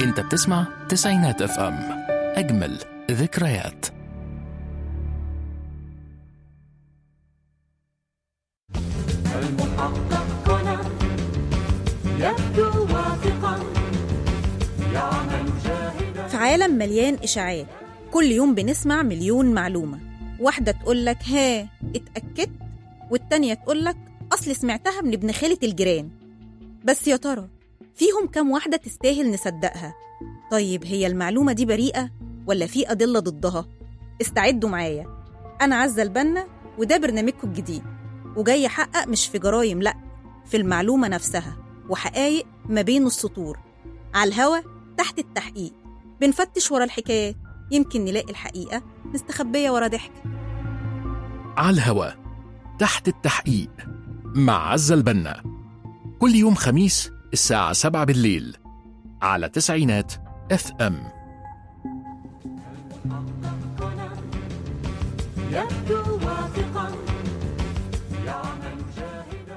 انت بتسمع تسعينات اف ام اجمل ذكريات المحقق كونان يبدو واثقا يعمل جاهدا في عالم مليان إشاعات كل يوم بنسمع مليون معلومة واحدة تقولك ها اتأكدت والتانية تقولك أصل سمعتها من ابن خالة الجيران بس يا ترى فيهم كام واحدة تستاهل نصدقها طيب هي المعلومة دي بريئة ولا في أدلة ضدها استعدوا معايا أنا عزة البنا وده برنامجكم الجديد وجاي أحقق مش في جرايم لأ في المعلومة نفسها وحقايق ما بين السطور على الهوا تحت التحقيق بنفتش ورا الحكايات يمكن نلاقي الحقيقة مستخبية ورا ضحك على الهوا تحت التحقيق مع عزة البنا كل يوم خميس الساعة 7 بالليل على تسعينات اف ام كونان يبدو واثقا يعمل جاهدا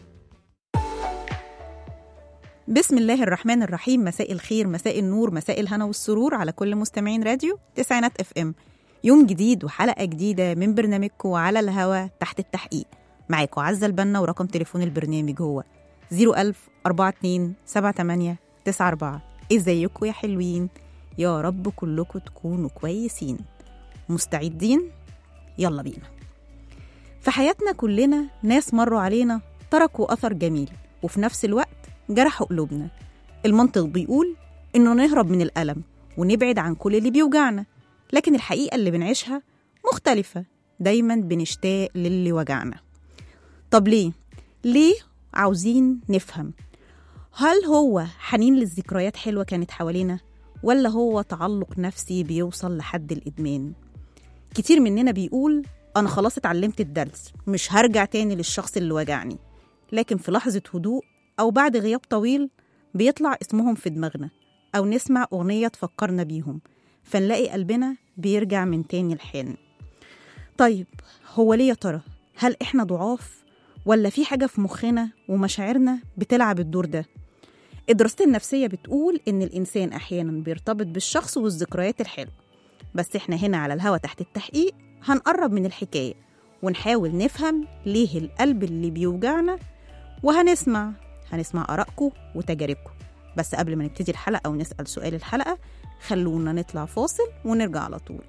بسم الله الرحمن الرحيم مساء الخير مساء النور مساء الهنا والسرور على كل مستمعين راديو تسعينات اف ام يوم جديد وحلقة جديدة من برنامجكم على الهوا تحت التحقيق معاكم عزة البنا ورقم تليفون البرنامج هو 01000 42 78 94 ازيكم يا حلوين يا رب كلكم تكونوا كويسين مستعدين يلا بينا في حياتنا كلنا ناس مروا علينا تركوا أثر جميل وفي نفس الوقت جرحوا قلوبنا المنطق بيقول إنه نهرب من الألم ونبعد عن كل اللي بيوجعنا لكن الحقيقة اللي بنعيشها مختلفة دايما بنشتاق للي وجعنا طب ليه؟ ليه عاوزين نفهم هل هو حنين للذكريات حلوة كانت حوالينا ولا هو تعلق نفسي بيوصل لحد الإدمان كتير مننا بيقول أنا خلاص اتعلمت الدرس مش هرجع تاني للشخص اللي وجعني لكن في لحظة هدوء أو بعد غياب طويل بيطلع اسمهم في دماغنا أو نسمع أغنية تفكرنا بيهم فنلاقي قلبنا بيرجع من تاني الحان طيب هو ليه يا ترى هل إحنا ضعاف ولا في حاجة في مخنا ومشاعرنا بتلعب الدور ده الدراسات النفسية بتقول إن الإنسان أحيانا بيرتبط بالشخص والذكريات الحلوة بس إحنا هنا على الهوا تحت التحقيق هنقرب من الحكاية ونحاول نفهم ليه القلب اللي بيوجعنا وهنسمع هنسمع آرائكم وتجاربكم بس قبل ما نبتدي الحلقة ونسأل سؤال الحلقة خلونا نطلع فاصل ونرجع على طول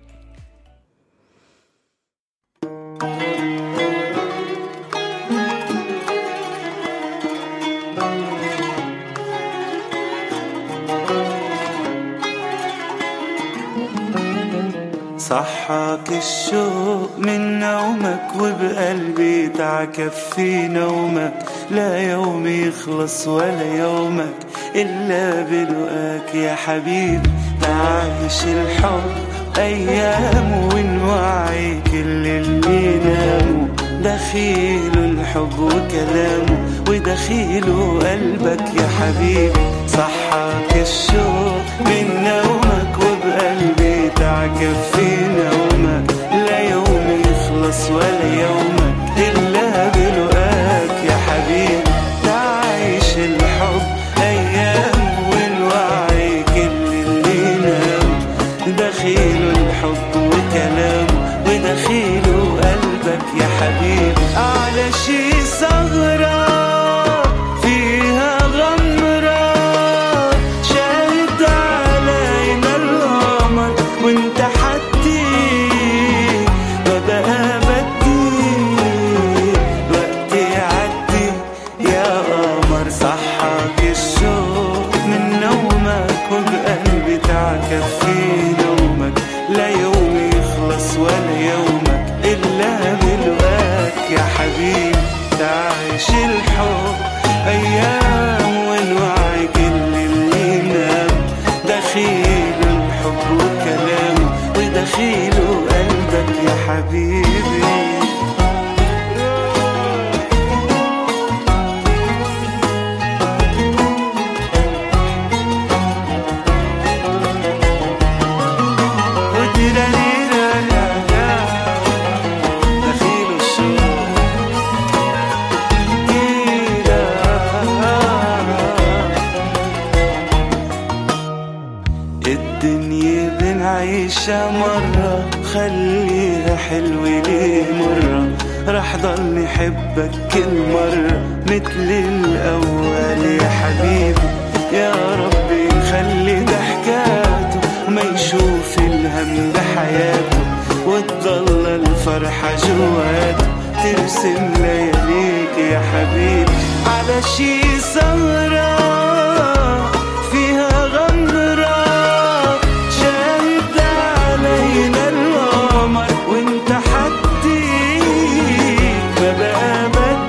صحاك الشوق من نومك وبقلبي تعكف في نومك لا يوم يخلص ولا يومك إلا بلقاك يا حبيبي تعيش الحب أيام ونوعي كل اللي ناموا دخيل الحب وكلامه ودخيله قلبك يا حبيبي صحاك الشوق من نومك وبقلبي تعكف في نومك لا يوم يخلص ولا يومك إلا بلقاك يا حبيبي تعيش الحب أيام والوعي كل اللي نام دخيله الحب وكلامه ودخيله قلبك يا حبيبي على شي ثغرة فيها غمرة شاهد علينا القمر وانت حدي وبقى بدي وقت يعدي يا قمر صحاك الشوق من نومك وبقلبي تعكف في نومك لا يوم يخلص ولا يومك إلا بلقاك يا حبيبي تعيش الحب أيام والوعي كل اللي نام دخيل الحب وكلامه ودخيله قلبك يا حبيبي دخيل الشوق وخليها حلوة ليه مرة رح ضل نحبك كل مرة مثل الأول يا حبيبي يا ربي خلي ضحكاته ما يشوف الهم بحياته وتضل الفرحة جواته ترسم لياليك يا حبيبي على شي سهرة فيها غمرة شاهد علينا القمر وانت حديك ما بقى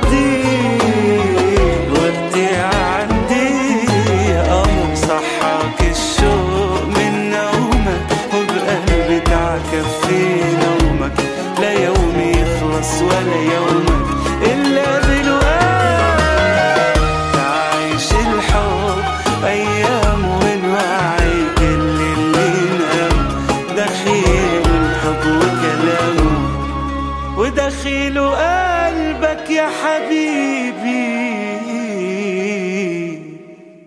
بديك وقتي عندي قمر صحاك الشوق من نومك وبقلبي تعكف في نومك لا يوم يخلص ولا يومك إلا بالوقت عايش الحب أيام ونوعي كل اللي نام دخيل الحب وكلامه ودخيل قلبك يا حبيبي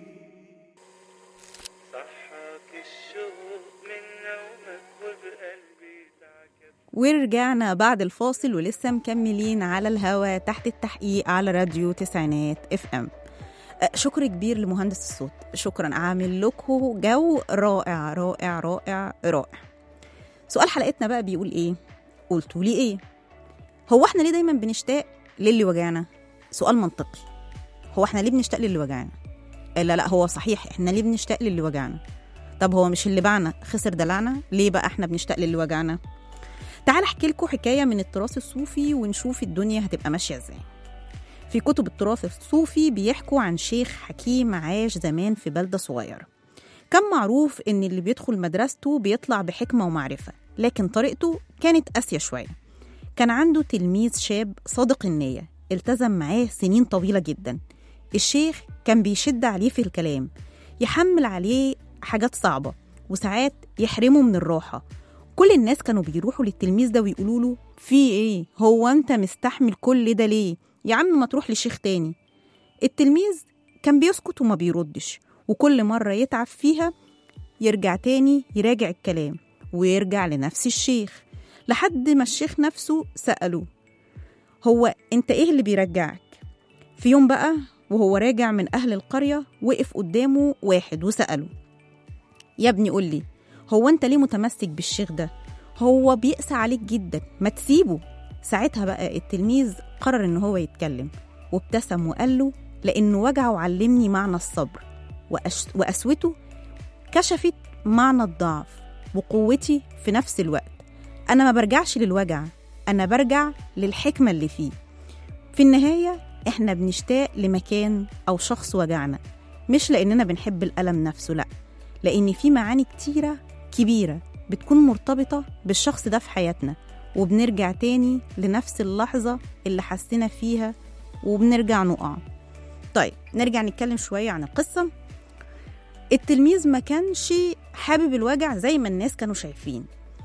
صحاك الشوق من نومك وبقلبي تعكف ورجعنا بعد الفاصل ولسه مكملين على الهوا تحت التحقيق على راديو تسعينات اف ام أه، شكر كبير لمهندس الصوت شكرا عامل لكم جو رائع رائع رائع رائع سؤال حلقتنا بقى بيقول ايه قلتوا لي ايه هو احنا ليه دايما بنشتاق للي وجعنا سؤال منطقي هو احنا ليه بنشتاق للي وجعنا آه، لا لا هو صحيح احنا ليه بنشتاق للي وجعنا طب هو مش اللي باعنا خسر دلعنا ليه بقى احنا بنشتاق للي وجعنا تعال احكي لكم حكايه من التراث الصوفي ونشوف الدنيا هتبقى ماشيه ازاي في كتب التراث الصوفي بيحكوا عن شيخ حكيم عاش زمان في بلده صغيره كان معروف ان اللي بيدخل مدرسته بيطلع بحكمه ومعرفه لكن طريقته كانت قاسيه شويه كان عنده تلميذ شاب صادق النيه التزم معاه سنين طويله جدا الشيخ كان بيشد عليه في الكلام يحمل عليه حاجات صعبه وساعات يحرمه من الراحه كل الناس كانوا بيروحوا للتلميذ ده ويقولوا له في ايه هو انت مستحمل كل ده ليه يا عم ما تروح لشيخ تاني التلميذ كان بيسكت وما بيردش وكل مرة يتعب فيها يرجع تاني يراجع الكلام ويرجع لنفس الشيخ لحد ما الشيخ نفسه سأله هو انت ايه اللي بيرجعك في يوم بقى وهو راجع من أهل القرية وقف قدامه واحد وسأله يا ابني قول لي هو انت ليه متمسك بالشيخ ده هو بيقسى عليك جدا ما تسيبه ساعتها بقى التلميذ قرر ان هو يتكلم وابتسم وقال له لانه وجعه علمني معنى الصبر وأش... وقسوته كشفت معنى الضعف وقوتي في نفس الوقت انا ما برجعش للوجع انا برجع للحكمه اللي فيه في النهايه احنا بنشتاق لمكان او شخص وجعنا مش لاننا بنحب الالم نفسه لا لان في معاني كتيره كبيره بتكون مرتبطه بالشخص ده في حياتنا وبنرجع تاني لنفس اللحظه اللي حسينا فيها وبنرجع نقع طيب نرجع نتكلم شويه عن القصه التلميذ ما كانش حابب الوجع زي ما الناس كانوا شايفين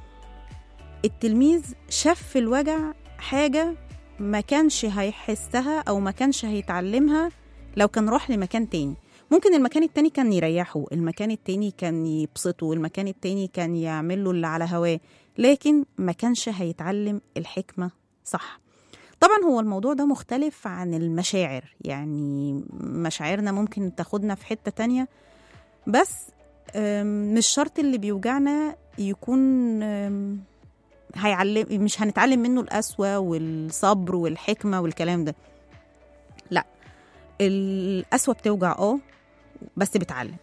التلميذ شاف في الوجع حاجة ما كانش هيحسها أو ما كانش هيتعلمها لو كان راح لمكان تاني ممكن المكان التاني كان يريحه المكان التاني كان يبسطه المكان التاني كان يعمل له اللي على هواه لكن ما كانش هيتعلم الحكمة صح طبعا هو الموضوع ده مختلف عن المشاعر يعني مشاعرنا ممكن تاخدنا في حتة تانية بس أم، مش شرط اللي بيوجعنا يكون أم، هيعلم مش هنتعلم منه القسوة والصبر والحكمة والكلام ده لا القسوة بتوجع اه بس بتعلم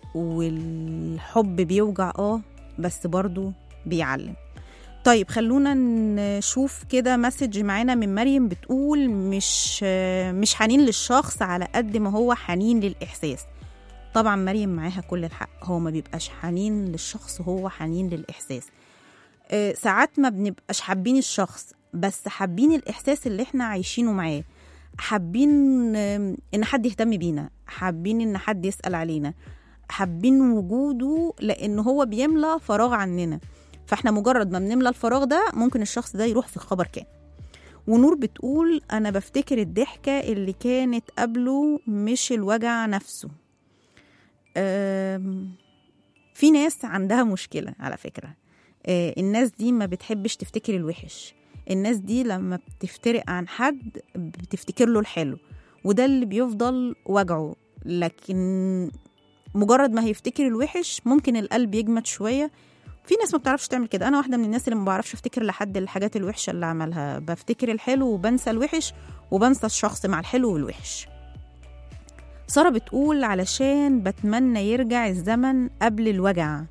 والحب بيوجع اه بس برضو بيعلم طيب خلونا نشوف كده مسج معانا من مريم بتقول مش مش حنين للشخص على قد ما هو حنين للإحساس طبعا مريم معاها كل الحق هو ما بيبقاش حنين للشخص هو حنين للإحساس آه، ساعات ما بنبقاش حابين الشخص بس حابين الإحساس اللي احنا عايشينه معاه حابين آم، إن حد يهتم بينا حابين إن حد يسأل علينا حابين وجوده لأن هو بيملى فراغ عننا فاحنا مجرد ما بنملى الفراغ ده ممكن الشخص ده يروح في خبر كان ونور بتقول أنا بفتكر الضحكة اللي كانت قبله مش الوجع نفسه أم، في ناس عندها مشكلة على فكرة آه، الناس دي ما بتحبش تفتكر الوحش الناس دي لما بتفترق عن حد بتفتكر له الحلو وده اللي بيفضل وجعه لكن مجرد ما هيفتكر الوحش ممكن القلب يجمد شوية في ناس ما بتعرفش تعمل كده انا واحده من الناس اللي ما بعرفش افتكر لحد الحاجات الوحشه اللي عملها بفتكر الحلو وبنسى الوحش وبنسى الشخص مع الحلو والوحش ساره بتقول علشان بتمنى يرجع الزمن قبل الوجع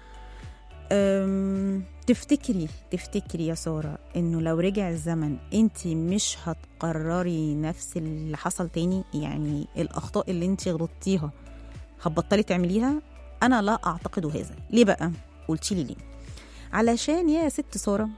أم، تفتكري تفتكري يا سارة انه لو رجع الزمن انت مش هتقرري نفس اللي حصل تاني يعني الاخطاء اللي انت غلطتيها هتبطلي تعمليها انا لا اعتقد هذا ليه بقى قلتي لي ليه علشان يا ست سارة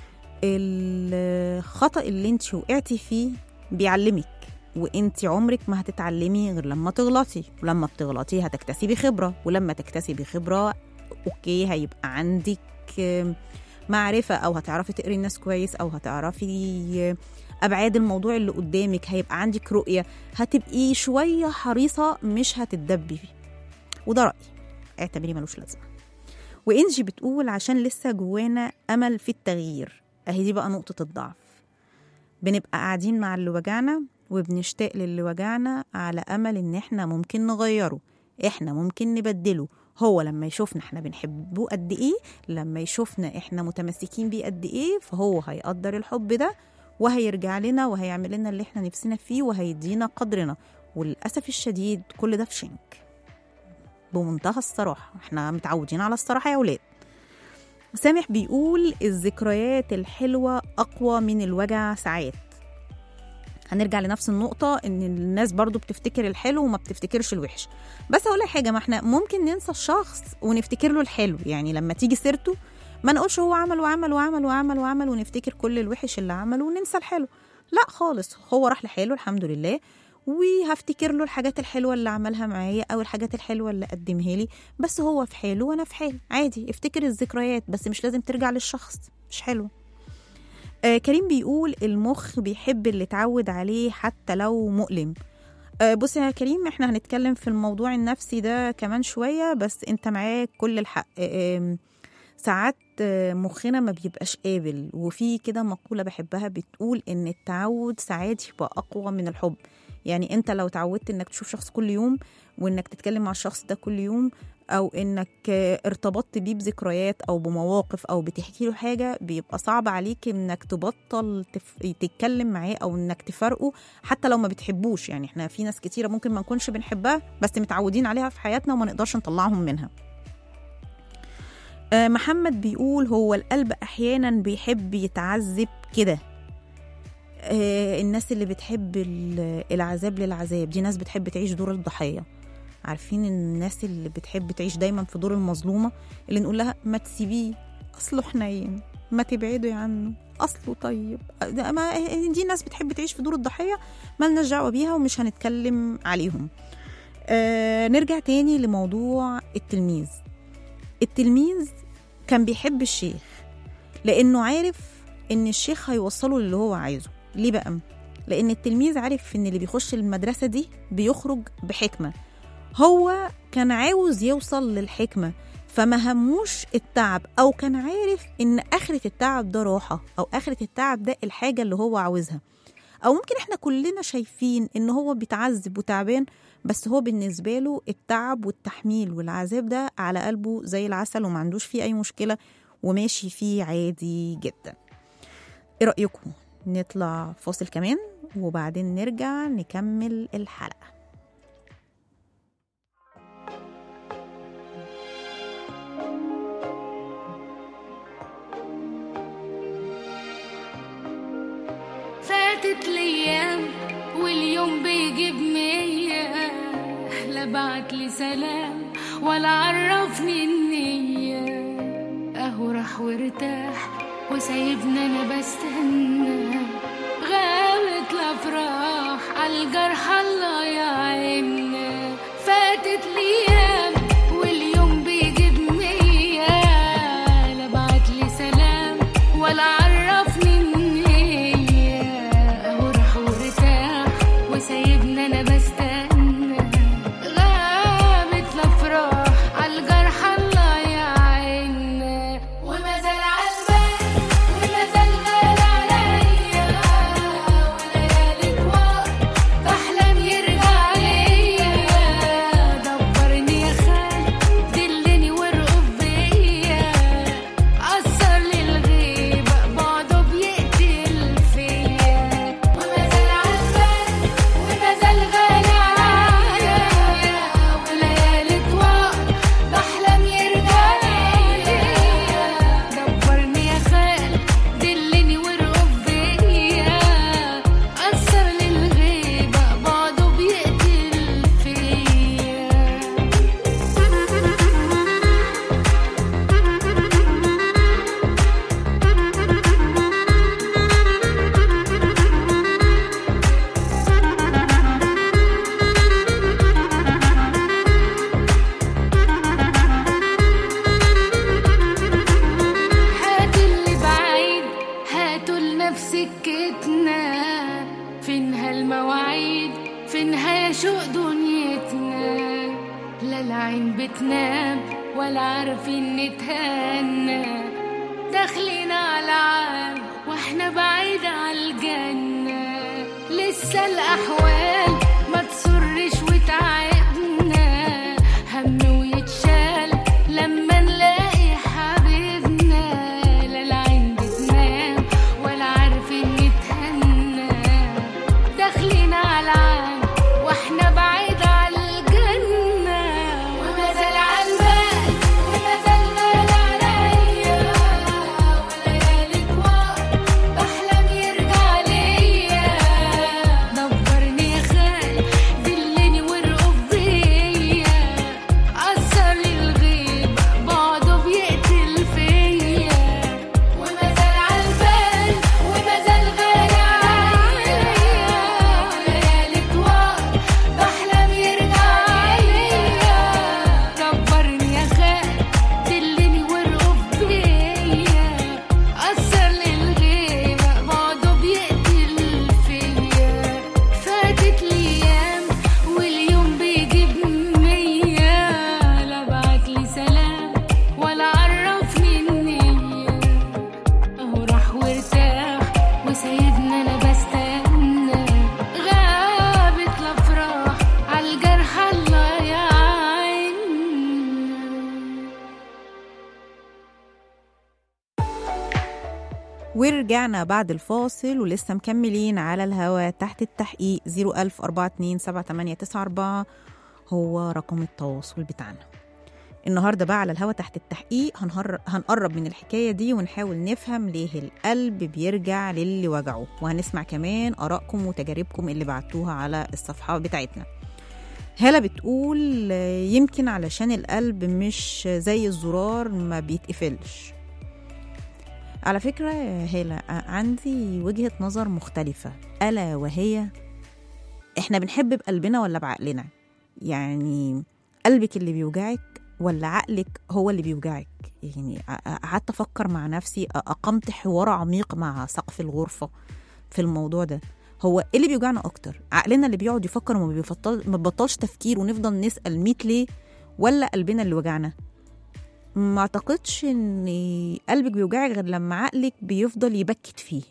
الخطأ اللي انت وقعتي فيه بيعلمك وانت عمرك ما هتتعلمي غير لما تغلطي ولما بتغلطي هتكتسبي خبرة ولما تكتسبي خبرة اوكي هيبقى عندك آم، معرفة او هتعرفي تقري الناس كويس او هتعرفي ابعاد الموضوع اللي قدامك هيبقى عندك رؤية هتبقي شوية حريصة مش هتتدبي فيه وده رأيي اعتبريه ملوش لازمة وانجي بتقول عشان لسه جوانا امل في التغيير اهي دي بقى نقطة الضعف بنبقى قاعدين مع اللي وجعنا وبنشتاق للي وجعنا على امل ان احنا ممكن نغيره احنا ممكن نبدله هو لما يشوفنا احنا بنحبه قد ايه لما يشوفنا احنا متمسكين بيه قد ايه فهو هيقدر الحب ده وهيرجع لنا وهيعمل لنا اللي احنا نفسنا فيه وهيدينا قدرنا وللاسف الشديد كل ده في شنك بمنتهى الصراحه احنا متعودين على الصراحه يا ولاد سامح بيقول الذكريات الحلوه اقوى من الوجع ساعات هنرجع لنفس النقطة إن الناس برضو بتفتكر الحلو وما بتفتكرش الوحش بس أقول لك حاجة ما احنا ممكن ننسى الشخص ونفتكر له الحلو يعني لما تيجي سيرته ما نقولش هو عمل وعمل وعمل وعمل وعمل ونفتكر كل الوحش اللي عمله وننسى الحلو لا خالص هو راح لحاله الحمد لله وهفتكر له الحاجات الحلوة اللي عملها معايا أو الحاجات الحلوة اللي قدمها لي بس هو في حاله وأنا في حالي عادي افتكر الذكريات بس مش لازم ترجع للشخص مش حلو آه كريم بيقول المخ بيحب اللي اتعود عليه حتى لو مؤلم آه بص يا كريم احنا هنتكلم في الموضوع النفسي ده كمان شوية بس انت معاك كل الحق آه آم، ساعات آه، مخنا ما بيبقاش قابل وفي كده مقولة بحبها بتقول ان التعود ساعات يبقى اقوى من الحب يعني انت لو تعودت انك تشوف شخص كل يوم وانك تتكلم مع الشخص ده كل يوم او انك آه، ارتبطت بيه بذكريات او بمواقف او بتحكي له حاجه بيبقى صعب عليك انك تبطل تف... تتكلم معاه او انك تفارقه حتى لو ما بتحبوش يعني احنا في ناس كتيره ممكن ما نكونش بنحبها بس متعودين عليها في حياتنا وما نقدرش نطلعهم منها آه، محمد بيقول هو القلب احيانا بيحب يتعذب كده آه، الناس اللي بتحب ال- العذاب للعذاب دي ناس بتحب تعيش دور الضحيه عارفين الناس اللي بتحب تعيش دايما في دور المظلومه اللي نقول لها ما تسيبيه اصله حنين ما تبعدي عنه اصله طيب ده ما دي ناس بتحب تعيش في دور الضحيه مالناش دعوه بيها ومش هنتكلم عليهم آه نرجع تاني لموضوع التلميذ التلميذ كان بيحب الشيخ لانه عارف ان الشيخ هيوصله للي هو عايزه ليه بقى لان التلميذ عارف ان اللي بيخش المدرسه دي بيخرج بحكمه هو كان عاوز يوصل للحكمه فما هموش التعب او كان عارف ان اخره التعب ده راحه او اخره التعب ده الحاجه اللي هو عاوزها او ممكن احنا كلنا شايفين ان هو بيتعذب وتعبان بس هو بالنسبه له التعب والتحميل والعذاب ده على قلبه زي العسل وما عندوش فيه اي مشكله وماشي فيه عادي جدا ايه رايكم نطلع فاصل كمان وبعدين نرجع نكمل الحلقه فاتت الايام واليوم بيجيب مية لا بعت لي سلام ولا عرفني النية اهو راح وارتاح وسايبني انا بستنى غابت الافراح عالجرح الله يعيننا فاتت الايام واليوم بيجيب مية لا بعت لي سلام ولا عرفني النية اهو راح وارتاح وسايبني انا بستنى غابت الافراح عالجرح الله يعيننا وما شوق دنيتنا لا العين بتنام ولا عارفين نتهنى داخلين على عام واحنا بعيد عن الجنة لسه الأحوال ما تسرش وتعبنا هم ويتشال لما نلاقي حبيبنا لا العين بتنام ولا عارفين نتهنى داخلين على عام واحنا بعيد عن الجنة وما زال عالبال وما زال غالي عليا وليالي كوار بحلم يرجع ليا دبرني يا خال دلني وارقب بيا أثر لي الغيب بعده بيقتل فيا وما زال عالبال وما زال غالي عليا وليالي كوار بحلم يرجع ليا دبرني يا خال دلني وارقب بيا أثر لي الغيب بعده بيقتل فيا فاتت الأيام واليوم بيجيب مية لا بعتلي سلام ولا عرفني النية اهو راح وارتاح وسايبنا انا بستنى غابت الافراح عالجرح الله يعيننا ورجعنا بعد الفاصل ولسه مكملين على الهوا تحت التحقيق 010427894 هو رقم التواصل بتاعنا النهارده بقى على الهوا تحت التحقيق هنهر... هنقرب من الحكايه دي ونحاول نفهم ليه القلب بيرجع للي وجعه وهنسمع كمان ارائكم وتجاربكم اللي بعتوها على الصفحه بتاعتنا هالة بتقول آه، يمكن علشان القلب مش زي الزرار ما بيتقفلش على فكرة يا هالة ع- عندي وجهة نظر مختلفة ألا وهي إحنا بنحب بقلبنا ولا بعقلنا يعني قلبك اللي بيوجعك ولا عقلك هو اللي بيوجعك يعني ع- ع- قعدت أفكر مع نفسي أ- أقمت حوار عميق مع سقف الغرفة في الموضوع ده هو ايه اللي بيوجعنا اكتر عقلنا اللي بيقعد يفكر وما بيبطل ما بيبطلش تفكير ونفضل نسال 100 ليه ولا قلبنا اللي وجعنا ما اعتقدش ان قلبك بيوجعك غير لما عقلك بيفضل يبكت فيه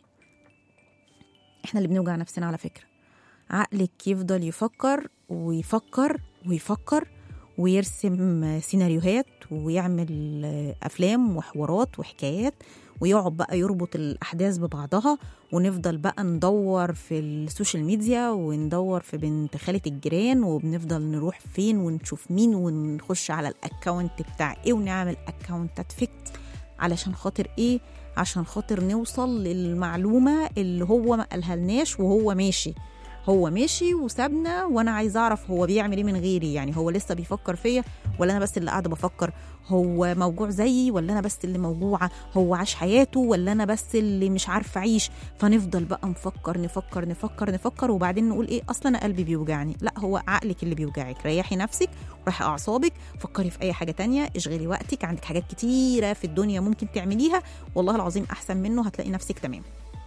احنا اللي بنوجع نفسنا على فكره عقلك يفضل يفكر ويفكر ويفكر ويرسم سيناريوهات ويعمل افلام وحوارات وحكايات ويقعد بقى يربط الاحداث ببعضها ونفضل بقى ندور في السوشيال ميديا وندور في بنت خالة الجيران وبنفضل نروح فين ونشوف مين ونخش على الاكونت بتاع ايه ونعمل اكونتات فيك علشان خاطر ايه عشان خاطر نوصل للمعلومة اللي هو ما قالها لناش وهو ماشي هو ماشي وسابنا وانا عايزه اعرف هو بيعمل ايه من غيري يعني هو لسه بيفكر فيا ولا انا بس اللي قاعده بفكر هو موجوع زيي ولا انا بس اللي موجوعه هو عاش حياته ولا انا بس اللي مش عارفه اعيش فنفضل بقى نفكر نفكر نفكر نفكر وبعدين نقول ايه اصلا انا قلبي بيوجعني لا هو عقلك اللي بيوجعك ريحي نفسك ريحي اعصابك فكري في اي حاجه تانية اشغلي وقتك عندك حاجات كتيره في الدنيا ممكن تعمليها والله العظيم احسن منه هتلاقي نفسك تمام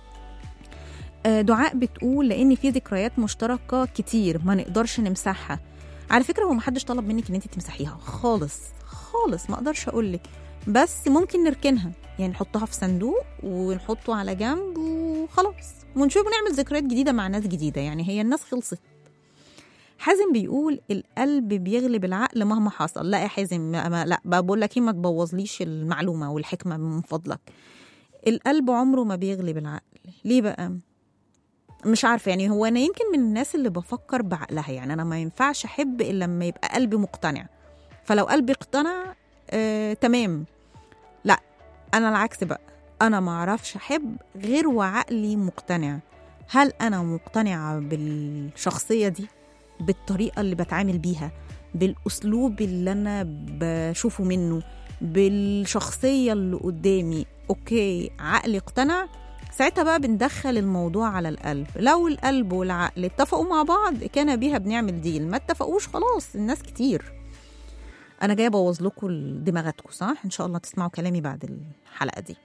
آه، دعاء بتقول لان في ذكريات مشتركه كتير ما نقدرش نمسحها على فكره هو محدش طلب منك ان انت تمسحيها خالص خالص ما اقدرش اقول لك بس ممكن نركنها يعني نحطها في صندوق ونحطه على جنب وخلاص ونشوف نعمل ذكريات جديده مع ناس جديده يعني هي الناس خلصت حازم بيقول القلب بيغلب العقل مهما حصل لا يا حازم ما ما- لا بقى بقول لك ايه ما تبوظليش المعلومه والحكمه من فضلك القلب عمره ما بيغلب العقل ليه بقى مش عارفه يعني هو انا يمكن من الناس اللي بفكر بعقلها يعني انا ما ينفعش احب الا لما يبقى قلبي مقتنع فلو قلبي اقتنع آه تمام لا انا العكس بقى انا ما اعرفش احب غير وعقلي مقتنع هل انا مقتنعه بالشخصيه دي بالطريقه اللي بتعامل بيها بالاسلوب اللي انا بشوفه منه بالشخصيه اللي قدامي اوكي عقلي اقتنع ساعتها بقى بندخل الموضوع على القلب لو القلب والعقل اتفقوا مع بعض كان بيها بنعمل ديل ما اتفقوش خلاص الناس كتير انا جايه ابوظ لكم دماغاتكم صح ان شاء الله تسمعوا كلامي بعد الحلقه دي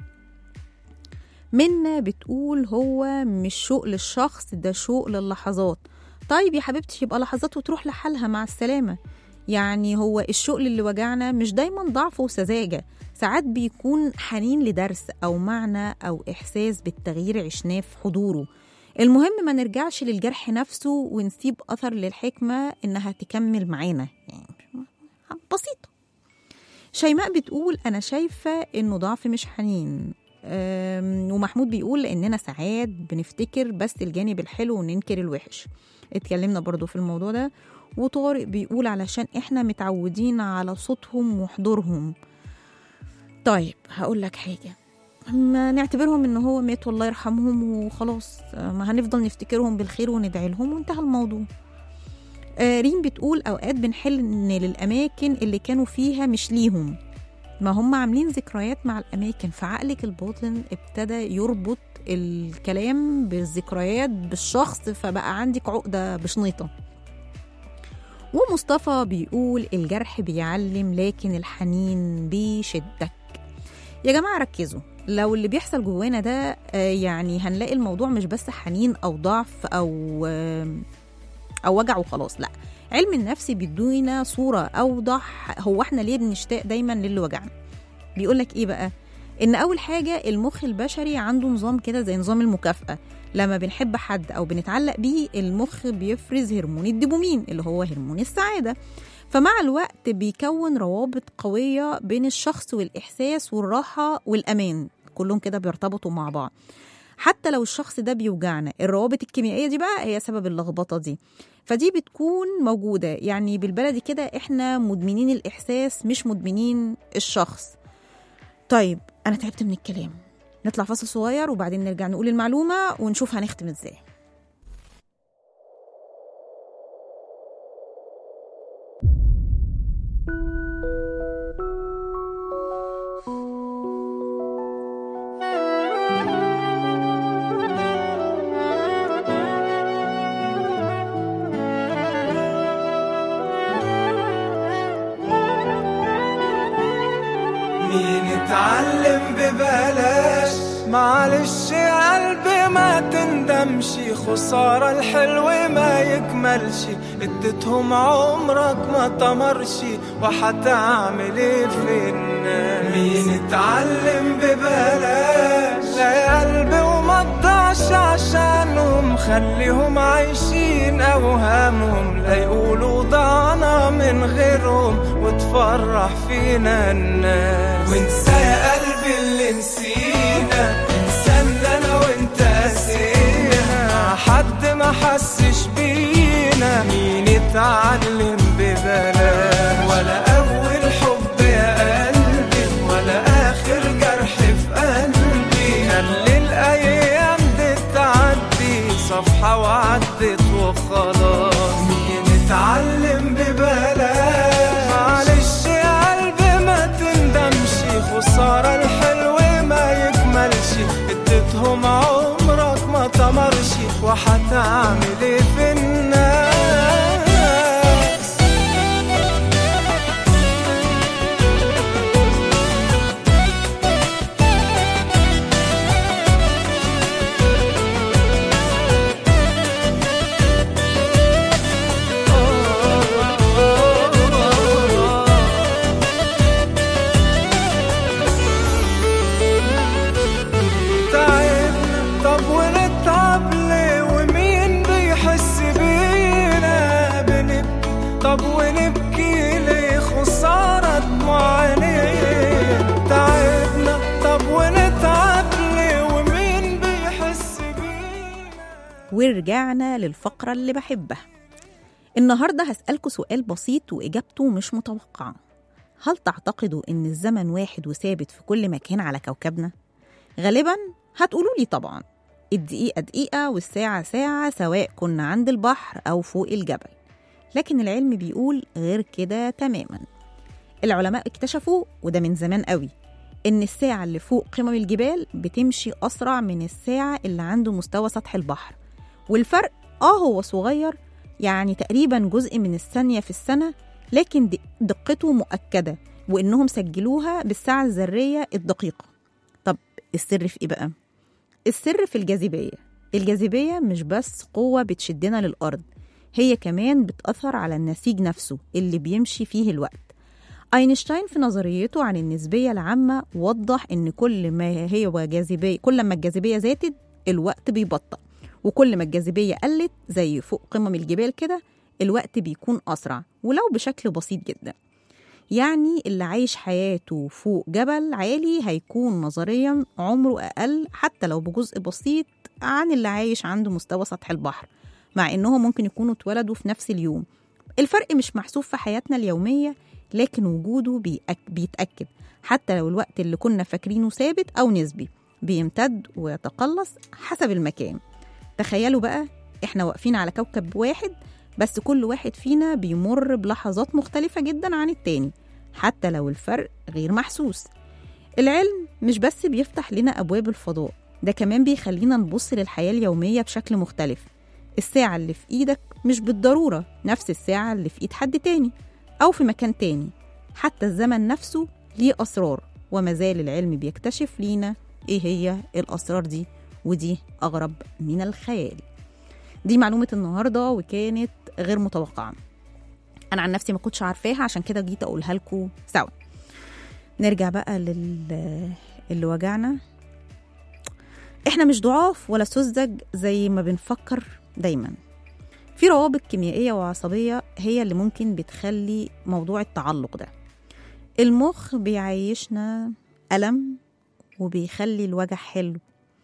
منا بتقول هو مش شوق للشخص ده شوق للحظات طيب يا حبيبتي يبقى لحظات وتروح لحالها مع السلامة يعني هو الشوق اللي وجعنا مش دايما ضعف وسذاجة ساعات بيكون حنين لدرس أو معنى أو إحساس بالتغيير عشناه في حضوره المهم ما نرجعش للجرح نفسه ونسيب أثر للحكمة إنها تكمل معانا يعني بسيطة شيماء بتقول أنا شايفة إنه ضعف مش حنين أم، ومحمود بيقول إننا ساعات بنفتكر بس الجانب الحلو وننكر الوحش اتكلمنا برضو في الموضوع ده وطارق بيقول علشان إحنا متعودين على صوتهم وحضورهم طيب هقول لك حاجة ما نعتبرهم ان هو مات والله يرحمهم وخلاص ما هنفضل نفتكرهم بالخير وندعي لهم وانتهى الموضوع آه، ريم بتقول اوقات بنحن للاماكن اللي كانوا فيها مش ليهم ما هم عاملين ذكريات مع الاماكن فعقلك الباطن ابتدى يربط الكلام بالذكريات بالشخص فبقى عندك عقده بشنيطه ومصطفى بيقول الجرح بيعلم لكن الحنين بيشدك يا جماعه ركزوا لو اللي بيحصل جوانا ده آه، يعني هنلاقي الموضوع مش بس حنين او ضعف او آه، او وجع وخلاص لا علم النفس بيدونا صوره اوضح هو احنا ليه بنشتاق دايما للي وجعنا بيقول لك ايه بقى ان اول حاجه المخ البشري عنده نظام كده زي نظام المكافاه لما بنحب حد او بنتعلق بيه المخ بيفرز هرمون الدوبامين اللي هو هرمون السعاده فمع الوقت بيكون روابط قويه بين الشخص والاحساس والراحه والامان كلهم كده بيرتبطوا مع بعض حتى لو الشخص ده بيوجعنا الروابط الكيميائيه دي بقى هي سبب اللخبطه دي فدي بتكون موجوده يعني بالبلدي كده احنا مدمنين الاحساس مش مدمنين الشخص طيب انا تعبت من الكلام نطلع فاصل صغير وبعدين نرجع نقول المعلومه ونشوف هنختم ازاي مين اتعلم ببلاش معلش يا قلبي ما تندمش خسارة الحلو ما يكملش اديتهم عمرك ما طمرش وحتعمل ايه في الناس مين اتعلم ببلاش لا يا قلبي وما تضيعش عشانهم خليهم عايشين اوهامهم لا يقولوا ضعنا من غيرهم وتفرح فينا الناس وانسى يا قلبي اللي نسينا انسى اللي انا وانت قاسينا حد ما حسش بينا مين اتعلم ببلاش ولا اول حب يا قلبي ولا اخر جرح في قلبي خلي الايام دي تعدي صفحه وعدت وخلاص مين اتعلم ببلاش معلش يا قلبي ما تندمش خسارة الحلو ما يكملش اديتهم عمرك ما طمرش وحتعمل ايه في الناس تعبنا طب ونتعب ليه ومين بيحس بينا بنبكي طب ونبكي ليه خسارة دموعنا تعبنا طب ونتعب ليه ومين بيحس بينا ورجعنا للفقرة اللي بحبها النهاردة هسألكوا سؤال بسيط وإجابته مش متوقعة هل تعتقدوا إن الزمن واحد وثابت في كل مكان على كوكبنا؟ غالبا هتقولوا لي طبعا الدقيقة دقيقة والساعة ساعة سواء كنا عند البحر أو فوق الجبل لكن العلم بيقول غير كده تماما العلماء اكتشفوا وده من زمان قوي إن الساعة اللي فوق قمم الجبال بتمشي أسرع من الساعة اللي عند مستوى سطح البحر والفرق آه هو صغير يعني تقريبا جزء من الثانية في السنة لكن د- دقته مؤكدة وإنهم سجلوها بالساعة الذرية الدقيقة طب السر في إيه بقى؟ السر في الجاذبية الجاذبية مش بس قوة بتشدنا للأرض هي كمان بتأثر على النسيج نفسه اللي بيمشي فيه الوقت أينشتاين في نظريته عن النسبية العامة وضح إن كل ما هي جاذبية كل ما الجاذبية زادت الوقت بيبطأ وكل ما الجاذبية قلت زي فوق قمم الجبال كده الوقت بيكون أسرع ولو بشكل بسيط جدا يعني اللي عايش حياته فوق جبل عالي هيكون نظريا عمره أقل حتى لو بجزء بسيط عن اللي عايش عنده مستوى سطح البحر مع إنهم ممكن يكونوا اتولدوا في نفس اليوم الفرق مش محسوب في حياتنا اليومية لكن وجوده بيأك بيتأكد حتى لو الوقت اللي كنا فاكرينه ثابت أو نسبي بيمتد ويتقلص حسب المكان تخيلوا بقى احنا واقفين على كوكب واحد بس كل واحد فينا بيمر بلحظات مختلفة جدا عن التاني حتى لو الفرق غير محسوس العلم مش بس بيفتح لنا أبواب الفضاء ده كمان بيخلينا نبص للحياة اليومية بشكل مختلف الساعة اللي في إيدك مش بالضرورة نفس الساعة اللي في إيد حد تاني أو في مكان تاني حتى الزمن نفسه ليه أسرار ومازال العلم بيكتشف لينا إيه هي الأسرار دي ودي أغرب من الخيال دي معلومة النهاردة وكانت غير متوقعة أنا عن نفسي ما كنتش عارفاها عشان كده جيت أقولها لكم سوا نرجع بقى لل اللي وجعنا احنا مش ضعاف ولا سذج زي ما بنفكر دايما في روابط كيميائية وعصبية هي اللي ممكن بتخلي موضوع التعلق ده المخ بيعيشنا ألم وبيخلي الوجع حلو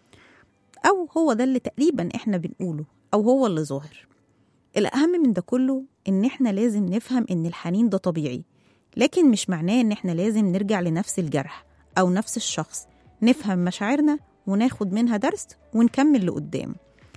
أو هو ده اللي تقريبا احنا بنقوله أو هو اللي ظاهر الأهم من ده كله إن احنا لازم نفهم إن الحنين ده طبيعي لكن مش معناه إن احنا لازم نرجع لنفس الجرح أو نفس الشخص نفهم مشاعرنا وناخد منها درس ونكمل لقدام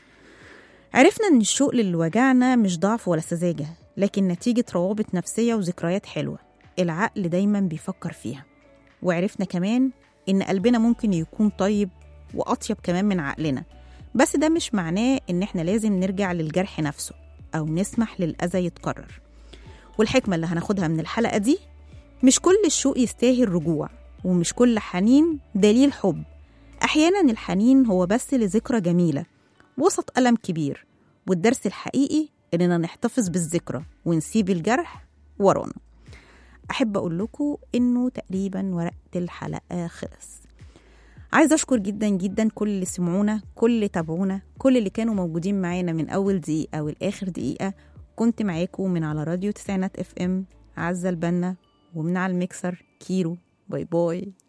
عرفنا إن الشوق للي وجعنا مش ضعف ولا سذاجة لكن نتيجة روابط نفسية وذكريات حلوة العقل دايما بيفكر فيها وعرفنا كمان إن قلبنا ممكن يكون طيب وأطيب كمان من عقلنا بس ده مش معناه إن إحنا لازم نرجع للجرح نفسه أو نسمح للأذى يتكرر والحكمة اللي هناخدها من الحلقة دي مش كل الشوق يستاهل رجوع ومش كل حنين دليل حب أحيانا الحنين هو بس لذكرى جميلة وسط ألم كبير والدرس الحقيقي إننا نحتفظ بالذكرى ونسيب الجرح ورانا أحب أقول لكم إنه تقريبا وقت الحلقة خلص عايزة أشكر جدا جدا كل اللي سمعونا كل اللي تابعونا كل اللي كانوا موجودين معانا من أول دقيقة والآخر دقيقة كنت معاكم من على راديو تسعينات اف ام عزة البنا ومن على الميكسر كيرو باي باي